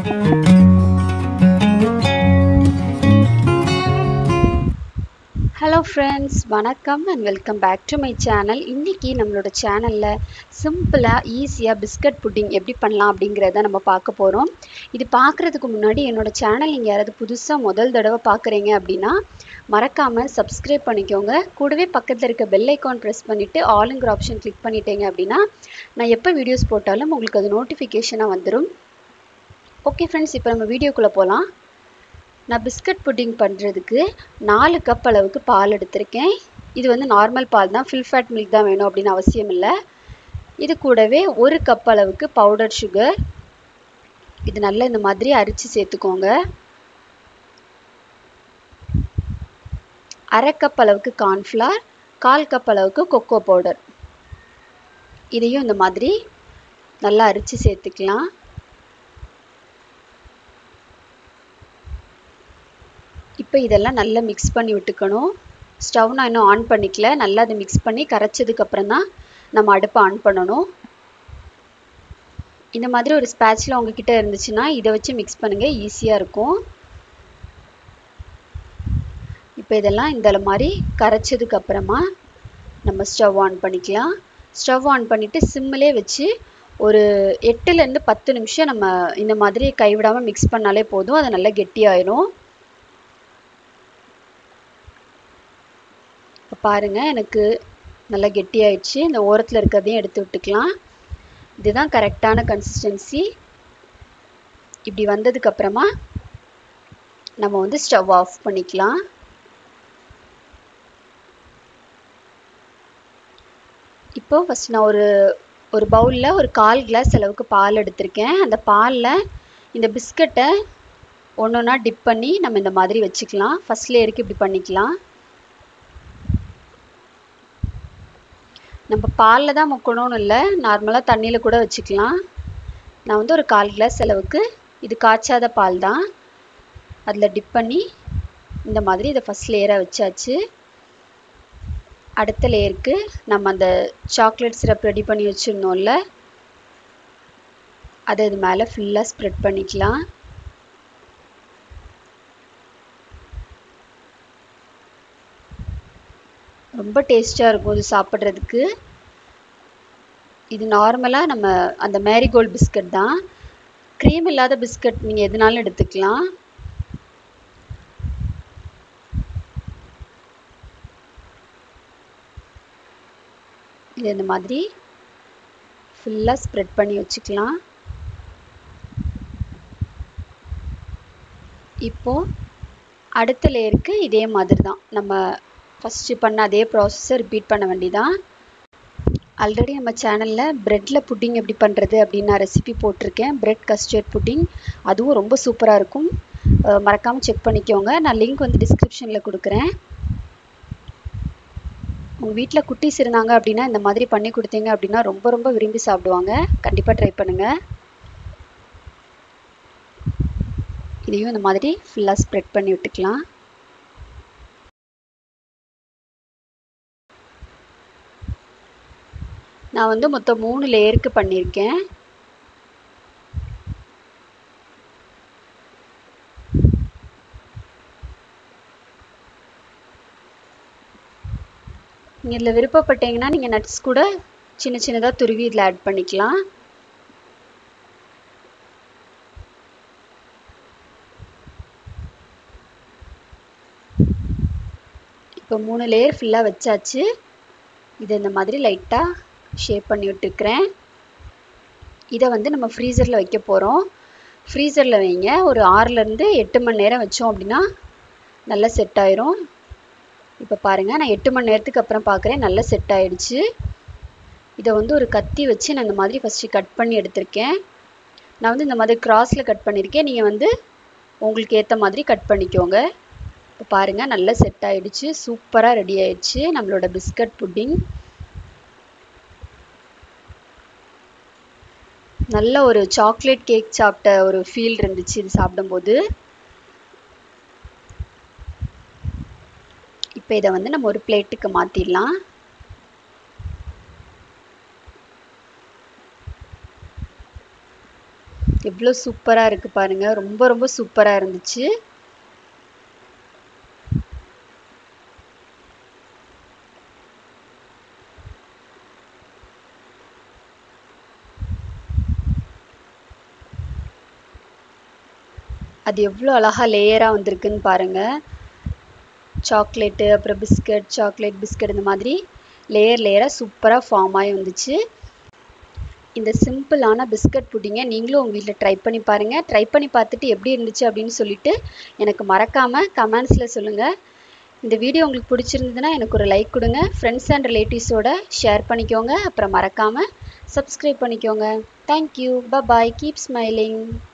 hello friends வணக்கம் and welcome back to my channel இன்றைக்கி நம்மளோட சேனலில் சிம்பிளாக ஈஸியாக பிஸ்கட் புட்டிங் எப்படி பண்ணலாம் அப்படிங்கிறத நம்ம பார்க்க போகிறோம் இது பார்க்குறதுக்கு முன்னாடி என்னோடய சேனல் நீங்கள் யாராவது புதுசாக முதல் தடவை பார்க்குறீங்க அப்படின்னா மறக்காமல் சப்ஸ்கிரைப் பண்ணிக்கோங்க கூடவே பக்கத்தில் இருக்க பெல் ஐக்கான் ப்ரெஸ் பண்ணிவிட்டு ஆளுங்கிற ஆப்ஷன் கிளிக் பண்ணிட்டீங்க அப்படின்னா நான் எப்போ வீடியோஸ் போட்டாலும் உங்களுக்கு அது நோட்டிஃபிகேஷனாக வந்துடும் ஓகே ஃப்ரெண்ட்ஸ் இப்போ நம்ம வீடியோக்குள்ளே போகலாம் நான் பிஸ்கட் புட்டிங் பண்ணுறதுக்கு நாலு கப் அளவுக்கு பால் எடுத்திருக்கேன் இது வந்து நார்மல் பால் தான் ஃபில் ஃபேட் மில்க் தான் வேணும் அப்படின்னு அவசியம் இல்லை இது கூடவே ஒரு கப் அளவுக்கு பவுடர் சுகர் இது நல்லா இந்த மாதிரி அரிச்சு சேர்த்துக்கோங்க அரை கப் அளவுக்கு கார்ன்ஃப்ளவர் கால் கப் அளவுக்கு கொக்கோ பவுடர் இதையும் இந்த மாதிரி நல்லா அரிச்சு சேர்த்துக்கலாம் இப்போ இதெல்லாம் நல்லா மிக்ஸ் பண்ணி விட்டுக்கணும் ஸ்டவ் நான் இன்னும் ஆன் பண்ணிக்கல நல்லா அதை மிக்ஸ் பண்ணி கரைச்சதுக்கப்புறம் தான் நம்ம அடுப்பை ஆன் பண்ணணும் இந்த மாதிரி ஒரு ஸ்பேட்சில் உங்ககிட்ட இருந்துச்சுன்னா இதை வச்சு மிக்ஸ் பண்ணுங்கள் ஈஸியாக இருக்கும் இப்போ இதெல்லாம் இந்த மாதிரி கரைச்சதுக்கப்புறமா நம்ம ஸ்டவ் ஆன் பண்ணிக்கலாம் ஸ்டவ் ஆன் பண்ணிவிட்டு சிம்மிலே வச்சு ஒரு எட்டுலேருந்து பத்து நிமிஷம் நம்ம இந்த மாதிரி கைவிடாமல் மிக்ஸ் பண்ணாலே போதும் அது நல்லா கெட்டியாயிரும் இப்போ பாருங்கள் எனக்கு நல்லா கெட்டியாயிடுச்சு இந்த ஓரத்தில் இருக்கிறதையும் எடுத்து விட்டுக்கலாம் இதுதான் கரெக்டான கன்சிஸ்டன்சி இப்படி வந்ததுக்கப்புறமா நம்ம வந்து ஸ்டவ் ஆஃப் பண்ணிக்கலாம் இப்போ ஃபஸ்ட் நான் ஒரு ஒரு பவுலில் ஒரு கால் கிளாஸ் அளவுக்கு பால் எடுத்திருக்கேன் அந்த பாலில் இந்த பிஸ்கட்டை ஒன்று ஒன்றா டிப் பண்ணி நம்ம இந்த மாதிரி வச்சுக்கலாம் ஃபஸ்ட் லேயருக்கு இப்படி பண்ணிக்கலாம் நம்ம பாலில் தான் முக்கணும்னு இல்லை நார்மலாக தண்ணியில் கூட வச்சுக்கலாம் நான் வந்து ஒரு கால் கிளாஸ் அளவுக்கு இது காய்ச்சாத பால் தான் அதில் டிப் பண்ணி இந்த மாதிரி இதை ஃபஸ்ட் லேயராக வச்சாச்சு அடுத்த லேயருக்கு நம்ம அந்த சாக்லேட் சிரப் ரெடி பண்ணி வச்சுருந்தோம்ல அதை இது மேலே ஃபுல்லாக ஸ்ப்ரெட் பண்ணிக்கலாம் ரொம்ப டேஸ்ட்டாக இருக்கும் இது சாப்பிட்றதுக்கு இது நார்மலாக நம்ம அந்த மேரிகோல்டு பிஸ்கட் தான் க்ரீம் இல்லாத பிஸ்கட் நீங்கள் எதுனாலும் எடுத்துக்கலாம் இது இந்த மாதிரி ஃபுல்லாக ஸ்ப்ரெட் பண்ணி வச்சுக்கலாம் இப்போது அடுத்த லேயருக்கு இதே மாதிரி தான் நம்ம ஃபஸ்ட்டு பண்ண அதே ப்ராசஸை ரிப்பீட் பண்ண வேண்டியதான் ஆல்ரெடி நம்ம சேனலில் ப்ரெட்டில் புட்டிங் எப்படி பண்ணுறது அப்படின்னு நான் ரெசிபி போட்டிருக்கேன் ப்ரெட் கஸ்டர்ட் புட்டிங் அதுவும் ரொம்ப சூப்பராக இருக்கும் மறக்காமல் செக் பண்ணிக்கோங்க நான் லிங்க் வந்து டிஸ்கிரிப்ஷனில் கொடுக்குறேன் உங்கள் வீட்டில் குட்டீஸ் இருந்தாங்க அப்படின்னா இந்த மாதிரி பண்ணி கொடுத்தீங்க அப்படின்னா ரொம்ப ரொம்ப விரும்பி சாப்பிடுவாங்க கண்டிப்பாக ட்ரை பண்ணுங்கள் இதையும் இந்த மாதிரி ஃபுல்லாக ஸ்ப்ரெட் பண்ணி விட்டுக்கலாம் நான் வந்து மொத்தம் மூணு லேயருக்கு பண்ணியிருக்கேன் நீங்கள் இதில் விருப்பப்பட்டீங்கன்னா நீங்கள் நட்ஸ் கூட சின்ன சின்னதாக துருவி இதில் ஆட் பண்ணிக்கலாம் இப்போ மூணு லேயர் ஃபுல்லாக வச்சாச்சு இதை இந்த மாதிரி லைட்டாக ஷேப் பண்ணி விட்டுருக்குறேன் இதை வந்து நம்ம ஃப்ரீசரில் வைக்க போகிறோம் ஃப்ரீசரில் வைங்க ஒரு ஆறுலேருந்து எட்டு மணி நேரம் வச்சோம் அப்படின்னா நல்லா செட் ஆயிரும் இப்போ பாருங்கள் நான் எட்டு மணி நேரத்துக்கு அப்புறம் பார்க்குறேன் நல்லா செட் ஆயிடுச்சு இதை வந்து ஒரு கத்தி வச்சு நான் இந்த மாதிரி ஃபஸ்ட்டு கட் பண்ணி எடுத்திருக்கேன் நான் வந்து இந்த மாதிரி க்ராஸில் கட் பண்ணியிருக்கேன் நீங்கள் வந்து உங்களுக்கு ஏற்ற மாதிரி கட் பண்ணிக்கோங்க இப்போ பாருங்கள் நல்லா செட் ஆயிடுச்சு சூப்பராக ரெடி ஆயிடுச்சு நம்மளோட பிஸ்கட் புட்டிங் நல்ல ஒரு சாக்லேட் கேக் சாப்பிட்ட ஒரு ஃபீல் இருந்துச்சு இது சாப்பிடும்போது இப்போ இதை வந்து நம்ம ஒரு பிளேட்டுக்கு மாற்றிடலாம் எவ்வளோ சூப்பராக இருக்குது பாருங்கள் ரொம்ப ரொம்ப சூப்பராக இருந்துச்சு அது எவ்வளோ அழகாக லேயராக வந்திருக்குன்னு பாருங்கள் சாக்லேட்டு அப்புறம் பிஸ்கட் சாக்லேட் பிஸ்கட் இந்த மாதிரி லேயர் லேயராக சூப்பராக ஃபார்ம் ஆகி வந்துச்சு இந்த சிம்பிளான பிஸ்கட் புட்டிங்கை நீங்களும் உங்கள் வீட்டில் ட்ரை பண்ணி பாருங்கள் ட்ரை பண்ணி பார்த்துட்டு எப்படி இருந்துச்சு அப்படின்னு சொல்லிட்டு எனக்கு மறக்காமல் கமெண்ட்ஸில் சொல்லுங்கள் இந்த வீடியோ உங்களுக்கு பிடிச்சிருந்ததுன்னா எனக்கு ஒரு லைக் கொடுங்க ஃப்ரெண்ட்ஸ் அண்ட் ரிலேட்டிவ்ஸோட ஷேர் பண்ணிக்கோங்க அப்புறம் மறக்காமல் சப்ஸ்கிரைப் பண்ணிக்கோங்க தேங்க்யூ பாய் கீப் ஸ்மைலிங்